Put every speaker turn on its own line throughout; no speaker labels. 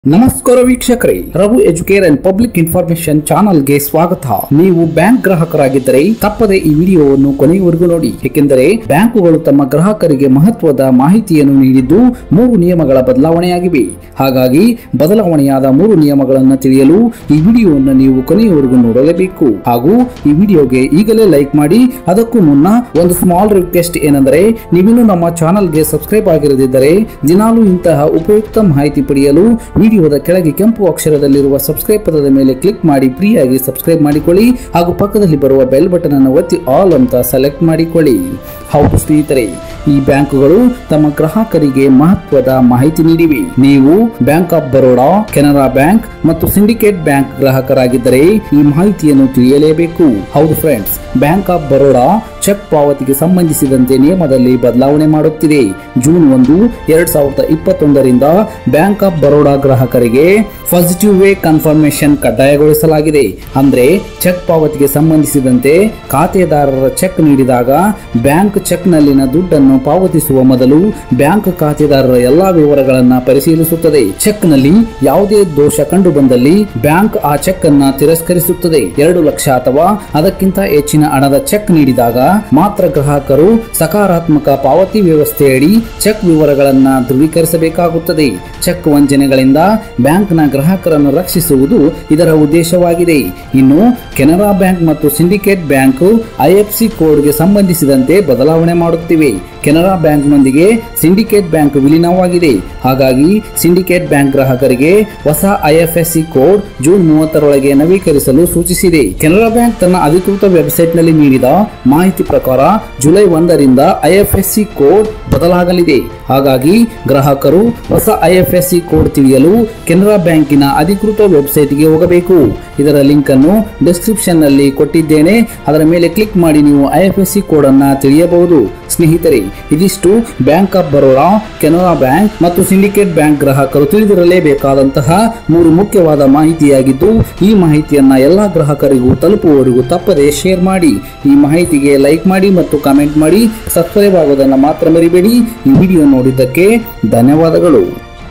ನಮಸ್ಕಾರ ವೀಕ್ಷಕರೇ Raghu Educare and public information ಚಾನಲ್ಗೆ ಸ್ವಾಗತ ನೀವು ಬ್ಯಾಂಕ್ ಗ್ರಾಹಕರಾಗಿದ್ದರೆ ತಪ್ಪದೆ ಈ ವಿಡಿಯೋವನ್ನು ಕೊನೆಯವರೆಗೂ ನೋಡಿ ಏಕೆಂದರೆ ಬ್ಯಾಂಕುಗಳು ತಮ್ಮ ಗ್ರಾಹಕರಿಗೆ ಮಹತ್ವದ ಮಾಹಿತಿಯನ್ನು ನೀಡಿದ್ದು ಮೂರು ನಿಯಮಗಳ ಬದಲಾವಣೆಯಾಗಿವೆ ಹಾಗಾಗಿ ಬದಲಾವಣೆಯಾದ ಮೂರು ನಿಯಮಗಳನ್ನು ತಿಳಿಯಲು ಈ ವಿಡಿಯೋವನ್ನು ನೀವು ಕೊನೆಯವರೆಗೂ ನೋಡಲೇಬೇಕು ಹಾಗೂ ಈ ವಿಡಿಯೋಗೆ ಈಗಲೇ ಲೈಕ್ ಮಾಡಿ ಅದಕ್ಕೂ ಮುನ್ನ ಒಂದು ಸ್ಮಾಲ್ ರಿಕ್ವೆಸ್ಟ್ ಏನೆಂದರೆ ನೀವಿನ್ನೂ ನಮ್ಮ ಚಾನಲ್ಗೆ ಸಬ್ಸ್ಕ್ರೈಬ್ ಆಗಿರದಿದ್ದರೆ ದಿನಾಲೂ ಇಂತಹ ಉಪಯುಕ್ತ ಮಾಹಿತಿ ಪಡೆಯಲು ವಿಡಿಯೋದ ಕೆಳಗೆ ಕೆಂಪು ಅಕ್ಷರದಲ್ಲಿರುವ ಸಬ್ಸ್ಕ್ರೈಬ್ ಪದದ ಮೇಲೆ ಕ್ಲಿಕ್ ಮಾಡಿ ಫ್ರೀಯಾಗಿ ಸಬ್ಸ್ಕ್ರೈಬ್ ಮಾಡಿಕೊಳ್ಳಿ ಹಾಗೂ ಪಕ್ಕದಲ್ಲಿ ಬರುವ ಬೆಲ್ ಬಟನ್ ಅನ್ನು ಒತ್ತಿ ಆಲ್ ಅಂತ ಸೆಲೆಕ್ಟ್ ಮಾಡಿಕೊಳ್ಳಿ ಹೌದು ಸ್ನೇಹಿತರೆ ಈ ಬ್ಯಾಂಕುಗಳು ತಮ್ಮ ಗ್ರಾಹಕರಿಗೆ ಮಹತ್ವದ ಮಾಹಿತಿ ನೀಡಿವೆ ನೀವು Bank of Baroda Canara Bank ಮತ್ತು ಸಿಂಡಿಕೇಟ್ ಬ್ಯಾಂಕ್ ಗ್ರಾಹಕರಾಗಿದ್ದರೆ ಈ ಮಾಹಿತಿಯನ್ನು ತಿಳಿಯಲೇಬೇಕು ಹೌದು friends Bank of Baroda cheque ಪಾವತಿಗೆ ಸಂಬಂಧಿಸಿದಂತೆ ನಿಯಮದಲ್ಲಿ ಬದಲಾವಣೆ ಮಾಡುತ್ತಿದೆ ಜೂನ್ ಒಂದು ಎರಡ್ ಸಾವಿರದ ಇಪ್ಪತ್ತೊಂದರಿಂದ ಬ್ಯಾಂಕ್ ಆಫ್ ಬರೋಡಾ ಗ್ರಾಹಕರಿಗೆ ಪಾಸಿಟಿವ್ ವೇ ಕನ್ಫರ್ಮೇಶನ್ ಕಡ್ಡಾಯಗೊಳಿಸಲಾಗಿದೆ ಅಂದ್ರೆ ಚೆಕ್ ಪಾವತಿಗೆ ಸಂಬಂಧಿಸಿದಂತೆ ಖಾತೆದಾರರ ಚೆಕ್ ನೀಡಿದಾಗ ಬ್ಯಾಂಕ್ ಚೆಕ್ನಲ್ಲಿನ ದುಡ್ಡನ್ನು ಪಾವತಿಸುವ ಮೊದಲು ಬ್ಯಾಂಕ್ ಖಾತೆದಾರರ ಎಲ್ಲಾ ವಿವರಗಳನ್ನ ಪರಿಶೀಲಿಸುತ್ತದೆ ಚೆಕ್ನಲ್ಲಿ ಯಾವುದೇ ದೋಷ ಕಂಡು ಬಂದಲ್ಲಿ ಬ್ಯಾಂಕ್ ಆ ಚೆಕ್ ಅನ್ನ ತಿರಸ್ಕರಿಸುತ್ತದೆ ಎರಡು ಲಕ್ಷ ಅಥವಾ ಅದಕ್ಕಿಂತ ಹೆಚ್ಚಿನ ಹಣದ ಚೆಕ್ ನೀಡಿದಾಗ ಮಾತ್ರ ಗ್ರಾಹಕರು ಸಕಾರಾತ್ಮಕ ಪಾವತಿ ವ್ಯವಸ್ಥೆಯಡಿ ಚೆಕ್ ವಿವರಗಳನ್ನ ದೃಢೀಕರಿಸಬೇಕಾಗುತ್ತದೆ ಚೆಕ್ ವಂಚನೆಗಳಿಂದ ಬ್ಯಾಂಕ್ನ ಗ್ರಾಹಕರನ್ನು ರಕ್ಷಿಸುವುದು ಇದರ ಉದ್ದೇಶವಾಗಿದೆ ಇನ್ನು ಕೆನರಾ ಬ್ಯಾಂಕ್ ಮತ್ತು ಸಿಂಡಿಕೇಟ್ ಬ್ಯಾಂಕ್ ಐಎಫ್ಸಿ ಕೋಡ್ಗೆ ಸಂಬಂಧಿಸಿದಂತೆ ಬದಲಾವಣೆ ಮಾಡುತ್ತಿವೆ ಕೆನರಾ ಬ್ಯಾಂಕ್ನೊಂದಿಗೆ ಸಿಂಡಿಕೇಟ್ ಬ್ಯಾಂಕ್ ವಿಲೀನವಾಗಿದೆ ಹಾಗಾಗಿ ಸಿಂಡಿಕೇಟ್ ಬ್ಯಾಂಕ್ ಗ್ರಾಹಕರಿಗೆ ಹೊಸ ಐಎಫ್ಎಸ್ಸಿ ಕೋಡ್ ಜೂನ್ ಮೂವತ್ತರೊಳಗೆ ನವೀಕರಿಸಲು ಸೂಚಿಸಿದೆ ಕೆನರಾ ಬ್ಯಾಂಕ್ ತನ್ನ ಅಧಿಕೃತ ವೆಬ್ಸೈಟ್ನಲ್ಲಿ ನೀಡಿದ ಮಾಹಿತಿ ಪ್ರಕಾರ ಜುಲೈ ಒಂದರಿಂದ ಐಎಫ್ಎಸ್ಸಿ ಕೋಡ್ ಬದಲಾಗಲಿದೆ ಹಾಗಾಗಿ ಗ್ರಾಹಕರು ಹೊಸ ಐಎಫ್ಎಸ್ಸಿ ಕೋಡ್ ತಿಳಿಯಲು ಕೆನರಾ ಬ್ಯಾಂಕಿನ ಅಧಿಕೃತ ವೆಬ್ಸೈಟ್ಗೆ ಹೋಗಬೇಕು ಇದರ ಲಿಂಕ್ ಅನ್ನು ಡಿಸ್ಕ್ರಿಪ್ಷನ್ ನಲ್ಲಿ ಕೊಟ್ಟಿದ್ದೇನೆ ಅದರ ಮೇಲೆ ಕ್ಲಿಕ್ ಮಾಡಿ ನೀವು ಐಎಫ್ಎಸ್ಸಿ ಕೋಡ್ ಅನ್ನ ತಿಳಿಯಬಹುದು ಸ್ನೇಹಿತರೆ ಇದಿಷ್ಟು Bank of Baroda Canara Bank ಮತ್ತು ಸಿಂಡಿಕೇಟ್ ಬ್ಯಾಂಕ್ ಗ್ರಾಹಕರು ತಿಳಿದಿರಲೇಬೇಕಾದಂತಹ ಮೂರು ಮುಖ್ಯವಾದ ಮಾಹಿತಿಯಾಗಿದ್ದು ಈ ಮಾಹಿತಿಯನ್ನ ಎಲ್ಲಾ ಗ್ರಾಹಕರಿಗೂ ತಲುಪುವವರೆಗೂ ತಪ್ಪದೆ ಶೇರ್ ಮಾಡಿ ಈ ಮಾಹಿತಿಗೆ ಲೈಕ್ ಮಾಡಿ ಮತ್ತು ಕಾಮೆಂಟ್ ಮಾಡಿ ಸಬ್ಸ್ಕ್ರೈಬ್ ಆಗೋದನ್ನ ಮಾತ್ರ ಮರಿಬೇಡಿ ಈ ವಿಡಿಯೋ ನೋಡಿದ್ದಕ್ಕೆ ಧನ್ಯವಾದಗಳು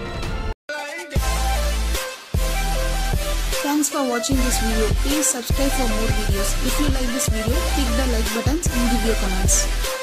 Thanks for watching this video. Please subscribe for more videos. If you like this video, click the like buttons and give your comments.